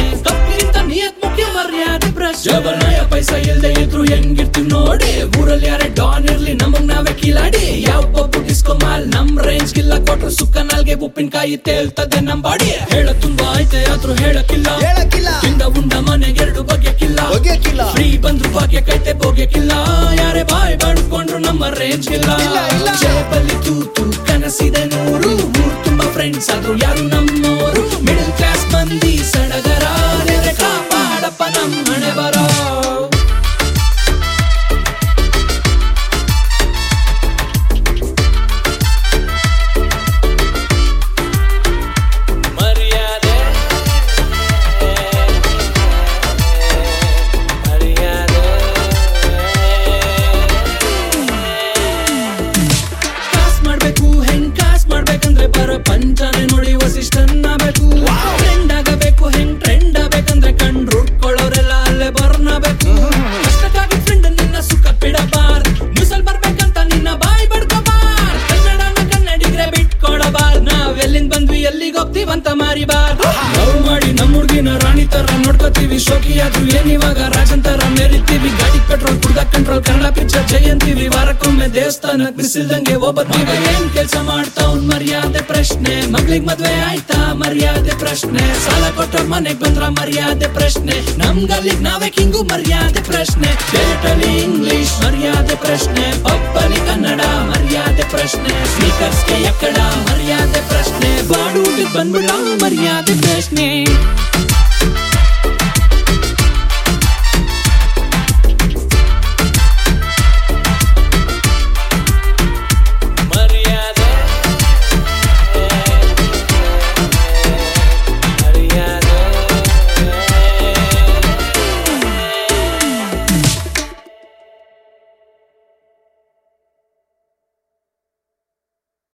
ಕಪ್ಪಿಗಿಂತ ನಿಯತ್ ಮುಖ್ಯ ಮರ್ಯಾದೆ ಪ್ರಶ್ನೆ ಜಬನಾಯ ಪೈಸಾ ಇಲ್ದೆ ಇದ್ರು ಹೆಂಗಿರ್ತೀವಿ ನೋಡಿ ಊರಲ್ಲಿ ಯಾರೇ ಡಾನ್ ಇರ್ಲಿ ನಮಗ್ ನಾವೇ ಕಿಲಾಡಿ ಯಾವ ಪಪ್ಪು ಡಿಸ್ಕೋ ಮಾಲ್ ನಮ್ ರೇಂಜ್ ಗಿಲ್ಲ ಕೊಟ್ರು ಸುಕ್ಕ ನಾಲ್ಗೆ ಉಪ್ಪಿನಕಾಯಿ ತೇಲ್ತದೆ ನಮ್ ಬಾಡಿ ಹೇಳ ತುಂಬಾ ಐತೆ ಆದ್ರೂ ಹೇಳಕ್ಕಿಲ್ಲ ಹೇಳಕ್ಕಿಲ್ಲ ತಿಂದ ಉಂಡ ಮನೆಗೆ ಎರಡು ಬಗೆಕಿಲ್ಲ ಒಗೆಯಕ್ಕಿಲ್ಲ. ಫ್ರೀ ಬಂದ್ರು ಭಾಗ್ಯ ಕೈತೆ ಬೋಗ್ಯಕ್ಕಿಲ್ಲ ಯಾರೇ ಬಾಯ್ ಬಡ್ಕೊಂಡ್ರು ನಮ್ಮ ರೇಂಜ್ ಇಲ್ಲ ಇಲ್ಲ, ಇಲ್ಲ. ಜೇಬಲ್ಲಿ ತೂತು ಕನಸಿದೆ ನೂರು ಊರ್ ತುಂಬಾ ಫ್ರೆಂಡ್ಸ್ ಆದ್ರೂ ಯಾರು ನಮ್ಮೋರು ಮಿಡಲ್ ಕ್ಲಾಸ್ ಮಂದಿ ಸಡಗರ ನೆರೆ ಕಾಪಾಡಪ್ಪ ನಮ್ ಹಣೆ ಬರೋ ಮರ್ಯಾದೆ ಕಾಸ್ ಮಾಡ್ಬೇಕು ಹೆಂಗ್ ಕಾಸ್ ಮಾಡ್ಬೇಕಂದ್ರೆ ಬರೋ ಪಂಚನೆ ನೋಡಿ ವಸಿಷ್ಠನ್ನ ಬೇಕು ಟ್ರೆಂಡ್ ಆಗಬೇಕು ಹೆಂಗ್ ಟ್ರೆಂಡ್ ಆಗ್ಬೇಕಂದ್ರೆ ಕಂಡ್ರು ಉಟ್ಕೊಳ್ಳೋರೆಲ್ಲ ಅಲ್ಲೇ ಬರ್ನಬೇಕು ಕಷ್ಟಕ್ಕಾಗಿ ಫ್ರೆಂಡ್ ನಿನ್ನ ಸುಖ ಬಿಡಬಾರ್ ನ್ಯೂಸಲ್ ಬರ್ಬೇಕಂತ ನಿನ್ನ ಬಾಯಿ ಬಡ್ಕೋಬಾರ್ ಕನ್ನಡನ ಕನ್ನಡಿಗ್ರೆ ಬಿಟ್ಕೊಡಬಾರ್ ನಾವ್ ಎಲ್ಲಿಂದ ಬಂದ್ವಿ ಎಲ್ಲಿಗೆ ಹೋಗ್ತೀವಂತ ಮಾರಿಬಾರ್ ಲವ್ ಮಾಡಿ ನಮ್ಮ ಹುಡ್ಗಿನ ರಾಣಿ ತರ ನೋಡ್ಕೋತೀವಿ ಶೋಕಿ ಆದ್ರೂ ಏನ್ ಇವಾಗ ರಾಜನ್ ತರ ಮೆರಿತೀವಿ ಗಾಡಿ ಪೆಟ್ರೋಲ್ ಕುಡ್ದ ಕಂಟ್ರೋಲ್ ಕನ್ನಡ ಪಿಕ್ಚರ್ ಜಯಂತೀವಿ ವಾರಕ್ಕೊಮ್ಮೆ ದೇವಸ್ಥಾನಕ್ ಬಿಸಿಲ್ದಂಗೆ ಒಬ್ಬ ಮಗ ಏನ್ ಕೆಲ್ಸ ಮಾಡ್ತಾವ್ ಮರ್ಯಾದೆ ಪ್ರಶ್ನೆ ಮಗ್ಳಿಗ್ ಮದ್ವೆ ಆಯ್ತಾ ಮರ್ಯಾದೆ ಪ್ರಶ್ನೆ ಸಾಲ ಕೊಟ್ಟೋರ್ ಮನೆಗ್ ಬಂದ್ರ ಮರ್ಯಾದೆ ಪ್ರಶ್ನೆ ನಮ್ಗಲ್ಲಿಗ್ ನಾವೇ ಕಿಂಗು ಮರ್ಯಾದೆ ಪ್ರಶ್ನೆ ಥಿಯೇಟರ್ಲಿ ಇಂಗ್ಲಿಷ್ ಮರ್ಯಾದೆ ಪ್ರಶ್ನೆ ಪಪ್ಪಲಿ ಕನ್ನಡ ಮರ್ಯಾದೆ ಪ್ರಶ್ನೆ ಸ್ಪೀಕರ್ಸ್ಗೆ ಎಕ್ಕಡ ಮರ್ಯಾದೆ ಪ್ರಶ್ನೆ ಬಾಡೂಟಿಗ್ ಬಂದ್ಬಿಡ ಮರ್ಯಾದೆ ಪ್ರಶ್ನೆ